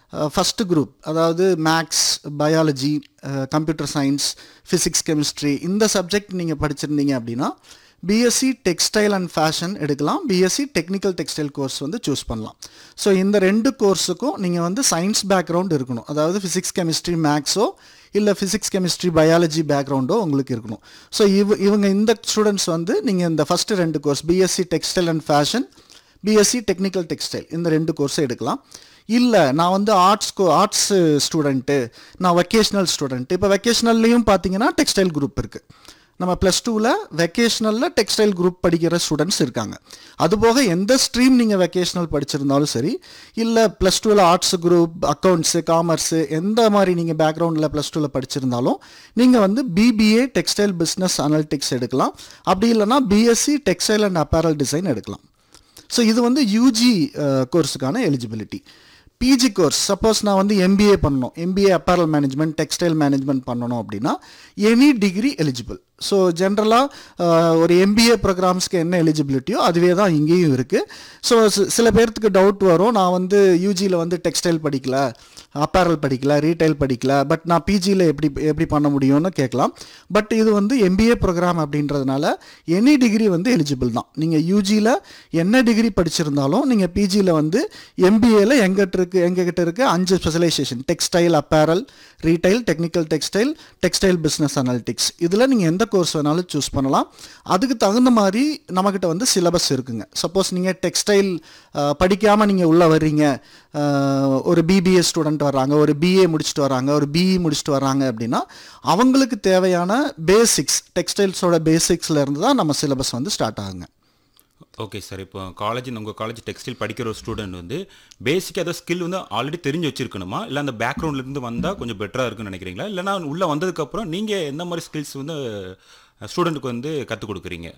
first group அதாவது maths biology computer science physics chemistry இந்த subject நீங்கள் படிச்சிருந்தீங்க அப்படின்னா பிஎஸ்சி டெக்ஸ்டைல் அண்ட் ஃபேஷன் எடுக்கலாம் பிஎஸ்சி டெக்னிக்கல் டெக்ஸ்டைல் கோர்ஸ் வந்து சூஸ் பண்ணலாம் ஸோ இந்த ரெண்டு கோர்ஸுக்கும் நீங்கள் வந்து சயின்ஸ் பேக்ரவுண்ட் இருக்கணும் அதாவது ஃபிசிக்ஸ் கெமிஸ்ட்ரி மேக்ஸோ இல்லை ஃபிசிக்ஸ் கெமிஸ்ட்ரி பயாலஜி பேக்ரவுண்டோ உங்களுக்கு இருக்கணும் ஸோ இவ இவங்க இந்த ஸ்டூடெண்ட்ஸ் வந்து நீங்கள் இந்த ஃபஸ்ட்டு ரெண்டு course BSc textile and fashion BSc technical textile இந்த ரெண்டு கோர்ஸை எடுக்கலாம் இல்லை நான் வந்து ஆர்ட்ஸ் ஆர்ட்ஸ் ஸ்டூடெண்ட்டு நான் வெக்கேஷ்னல் ஸ்டூடெண்ட் இப்போ வெக்கேஷ்னல்லையும் பார்த்தீங்கன்னா டெக்ஸ்டைல் குரூப் இருக்குது நம்ம ப்ளஸ் டூவில் வெக்கேஷ்னலில் டெக்ஸ்டைல் குரூப் படிக்கிற ஸ்டூடெண்ட்ஸ் இருக்காங்க அதுபோக எந்த ஸ்ட்ரீம் நீங்கள் வெக்கேஷ்னல் படிச்சிருந்தாலும் சரி இல்லை ப்ளஸ் டூவில் ஆர்ட்ஸ் குரூப் அக்கௌண்ட்ஸு காமர்ஸு எந்த மாதிரி நீங்கள் பேக்ரவுண்டில் ப்ளஸ் டூவில் படிச்சிருந்தாலும் நீங்கள் வந்து பிபிஏ டெக்ஸ்டைல் பிஸ்னஸ் அனலிட்டிக்ஸ் எடுக்கலாம் அப்படி இல்லைனா BSc textile and apparel design எடுக்கலாம் ஸோ இது வந்து யூஜி கோர்ஸுக்கான எலிஜிபிலிட்டி பிஜி கோர்ஸ் சப்போஸ் நான் வந்து எம்பிஏ பண்ணணும் MBA apparel management textile management பண்ணணும் அப்படின்னா எனி டிகிரி எலிஜிபிள் ஸோ ஜென்ரலாக ஒரு எம்பிஏ ப்ரோக்ராம்ஸ்க்கு என்ன எலிஜிபிலிட்டியோ அதுவே தான் இங்கேயும் இருக்குது ஸோ சில பேர்த்துக்கு டவுட் வரும் நான் வந்து யூஜியில் வந்து டெக்ஸ்டைல் படிக்கல அப்பேரல் படிக்கல ரீட்டைல் படிக்கல பட் நான் பிஜியில் எப்படி எப்படி பண்ண முடியும்னு கேட்கலாம் பட் இது வந்து எம்பிஏ ப்ரோக்ராம் அப்படின்றதுனால எனி டிகிரி வந்து எலிஜிபிள் தான் நீங்கள் யூஜியில் என்ன டிகிரி படிச்சிருந்தாலும் நீங்கள் பிஜியில் வந்து எம்பிஏல எங்கிட்ட இருக்கு எங்ககிட்ட இருக்கு அஞ்சு specialisation textile apparel retail technical textile textile business analytics இதில் நீங்கள் எந்த கோர்ஸ் வேணாலும் சூஸ் பண்ணலாம் அதுக்கு தகுந்த மாதிரி நம்மக்கிட்ட வந்து சிலபஸ் இருக்குங்க சப்போஸ் நீங்கள் டெக்ஸ்டைல் படிக்காமல் நீங்கள் உள்ளே வர்றீங்க ஒரு பிபிஏ ஸ்டூடெண்ட் வர்றாங்க ஒரு பிஏ முடிச்சுட்டு வராங்க ஒரு பிஇ முடிச்சுட்டு வராங்க அப்படின்னா அவங்களுக்கு தேவையான பேசிக்ஸ் டெக்ஸ்டைல்ஸோட பேசிக்ஸில் இருந்து தான் நம்ம சிலபஸ் வந்து ஸ்டார்ட் ஆகுங்க ஓகே சார் இப்போ காலேஜ் உங்கள் காலேஜ் டெக்ஸ்டைல் படிக்கிற ஒரு ஸ்டூடெண்ட் வந்து பேசிக்காக ஏதாவது ஸ்கில் வந்து ஆல்ரெடி தெரிஞ்சு வச்சிருக்கணுமா இல்லை அந்த பேக்ரவுண்ட்லேருந்து வந்தால் கொஞ்சம் பெட்டராக இருக்குன்னு நினைக்கிறீங்களா இல்லைனா உள்ளே வந்ததுக்கப்புறம் நீங்கள் எந்த மாதிரி ஸ்கில்ஸ் வந்து ஸ்டூடெண்ட்டுக்கு வந்து கற்றுக் கொடுக்குறீங்க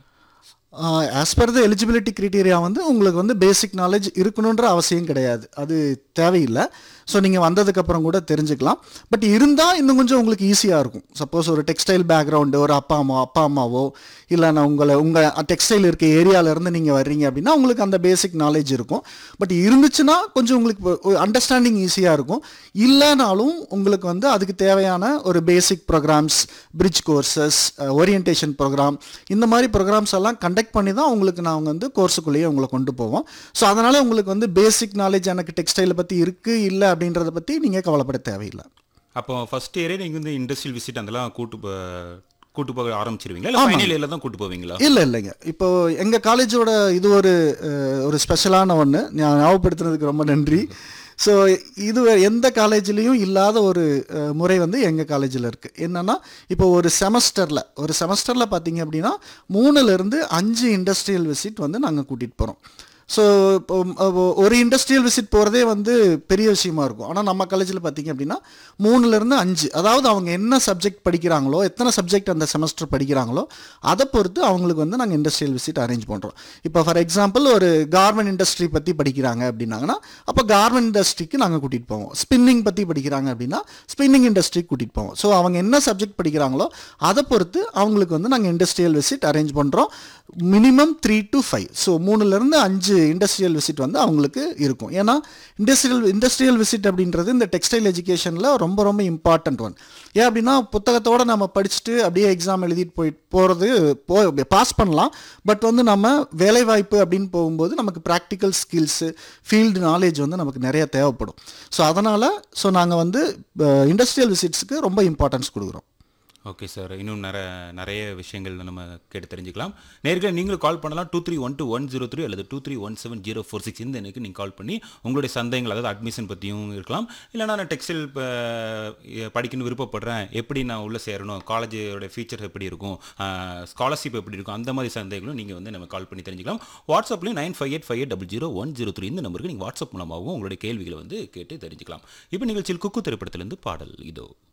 as per the eligibility criteria வந்து உங்களுக்கு வந்து பேசிக் நாலேஜ் இருக்கணுன்ற அவசியம் கிடையாது அது தேவையில்லை ஸோ நீங்கள் வந்ததுக்கப்புறம் கூட தெரிஞ்சுக்கலாம் பட் இருந்தால் இன்னும் கொஞ்சம் உங்களுக்கு ஈஸியாக இருக்கும் சப்போஸ் ஒரு டெக்ஸ்டைல் பேக்ரவுண்டு ஒரு அப்பா அம்மா அப்பா அம்மாவோ இல்லை நான் உங்களை உங்கள் டெக்ஸ்டைல் இருக்க ஏரியாவிலேருந்து நீங்கள் வர்றீங்க அப்படின்னா உங்களுக்கு அந்த பேசிக் நாலேஜ் இருக்கும் பட் இருந்துச்சுன்னா கொஞ்சம் உங்களுக்கு அண்டர்ஸ்டாண்டிங் ஈஸியாக இருக்கும் இல்லைனாலும் உங்களுக்கு வந்து அதுக்கு தேவையான ஒரு basic programmes bridge courses orientation programme இந்த மாதிரி ப்ரோக்ராம்ஸ் எல்லாம் கண்டக்ட் பண்ணி தான் உங்களுக்கு நான் வந்து கோர்ஸுக்குள்ளேயே உங்களை கொண்டு போவோம் ஸோ அதனால் உங்களுக்கு வந்து பேசிக் நாலேஜ் எனக்கு டெக்ஸ்டைலை பற்றி இருக்குது இல்லை அப்படின்றத பற்றி நீங்கள் கவலைப்பட தேவையில்லை அப்போ ஃபர்ஸ்ட் இயரே நீங்கள் வந்து இண்டஸ்ட்ரியல் விசிட் அதெல்லாம் கூட்டு போ- கூட்டு போக ஆரம்பிச்சிருவீங்களா இல்லை ஃபைனல் இயரில் தான் கூட்டு போவீங்களா இல்லை இல்லைங்க இப்போ எங்கள் காலேஜோட இது ஒரு அஹ், ஒரு ஸ்பெஷலான ஒன்று ஞாபகப்படுத்துனதுக்கு ரொம்ப நன்றி ஸோ இது எந்த காலேஜ்லேயும் இல்லாத ஒரு அஹ், முறை வந்து எங்கள் காலேஜில் இருக்குது என்னென்னா இப்போ ஒரு செமஸ்டரில் ஒரு செமஸ்டரில் பார்த்தீங்க அப்படின்னா மூணுலேருந்து அஞ்சு இண்டஸ்ட்ரியல் விசிட் வந்து நாங்கள் கூட்டிகிட்டு போகிறோம் ஸோ இப்போ அஹ், ஒரு இண்டஸ்ட்ரியல் விசிட் போகிறதே வந்து பெரிய விஷயமா இருக்கும் ஆனால் நம்ம காலேஜில் பார்த்தீங்க அப்படின்னா மூணுலேருந்து அஞ்சு அதாவது அவங்க என்ன சப்ஜெக்ட் படிக்கிறாங்களோ எத்தனை சப்ஜெக்ட் அந்த செமஸ்டர் படிக்கிறாங்களோ அதை பொறுத்து அவங்களுக்கு வந்து நாங்கள் இண்டஸ்ட்ரியல் விசிட் அரேஞ்ச் பண்ணுறோம் இப்போ ஃபார் எக்ஸாம்பிள் ஒரு கார்மெண்ட் இண்டஸ்ட்ரி பற்றி படிக்கிறாங்க அப்படின்னாங்கன்னா அப்போ கார்மெண்ட் இண்டஸ்ட்ரிக்கு நாங்கள் கூட்டிகிட்டு போவோம் ஸ்பின்னிங் பற்றி படிக்கிறாங்க அப்படின்னா ஸ்பின்னிங் இண்டஸ்ட்ரிக்கு கூட்டிகிட்டு போவோம் ஸோ அவங்க என்ன சப்ஜெக்ட் படிக்கிறாங்களோ அதை பொறுத்து அவங்களுக்கு வந்து நாங்கள் இண்டஸ்ட்ரியல் விசிட் அரேஞ்ச் பண்ணுறோம் minimum three to five so மூணுலேருந்து அஞ்சு இண்டஸ்ட்ரியல் விசிட் வந்து அவங்களுக்கு இருக்கும் ஏன்னா இண்டஸ்ட்ரியல் இண்டஸ்ட்ரியல் விசிட் அப்படின்றது இந்த டெக்ஸ்டைல் எஜுகேஷனில் ரொம்ப ரொம்ப இம்பார்ட்டன்ட் ஒன் ஏன் அப்படின்னா புத்தகத்தோடு நம்ம படிச்சுட்டு அப்படியே எக்ஸாம் எழுதிட்டு போய் போகிறது போ பாஸ் பண்ணலாம் பட் வந்து நம்ம வேலைவாய்ப்பு அப்படின்னு போகும்போது நமக்கு ப்ராக்டிக்கல் ஸ்கில்ஸு ஃபீல்டு நாலேஜ் வந்து நமக்கு நிறைய தேவைப்படும் ஸோ அதனால் ஸோ நாங்கள் வந்து இண்டஸ்ட்ரியல் விசிட்ஸுக்கு ரொம்ப இம்பார்ட்டன்ஸ் கொடுக்குறோம் ஓகே சார் இன்னும் நிறைய நிறைய விஷயங்கள் நம்ம கேட்டு தெரிஞ்சுக்கலாம் நேர்களை நீங்களும் கால் பண்ணலாம் two three one two one zero three அல்லது two three one seven zero four six இந்த எனக்கு நீங்கள் கால் பண்ணி உங்களுடைய சந்தேகங்கள் அதாவது அட்மிஷன் பற்றியும் இருக்கலாம் இல்லைனா நான் டெக்ஸ்டைல் படிக்கணும்னு விருப்பப்படுறேன் எப்படி நான் உள்ளே சேரணும் காலேஜோட ஃபீச்சர் எப்படி இருக்கும் ஸ்காலர்ஷிப் எப்படி இருக்கும் அந்த மாதிரி சந்தேகங்களும் நீங்கள் வந்து நம்ம கால் பண்ணி தெரிஞ்சுக்கலாம் வாட்ஸ்அப்லேயும் nine five eight five eight double zero one zero three இந்த நம்பருக்கு நீங்கள் வாட்ஸ்அப் மூலமாகவும் உங்களுடைய கேள்விகளை வந்து கேட்டு தெரிஞ்சுக்கலாம் இப்போ நிகழ்ச்சியில் குக்கு திரைப்படத்திலிருந்து பாடல் இதோ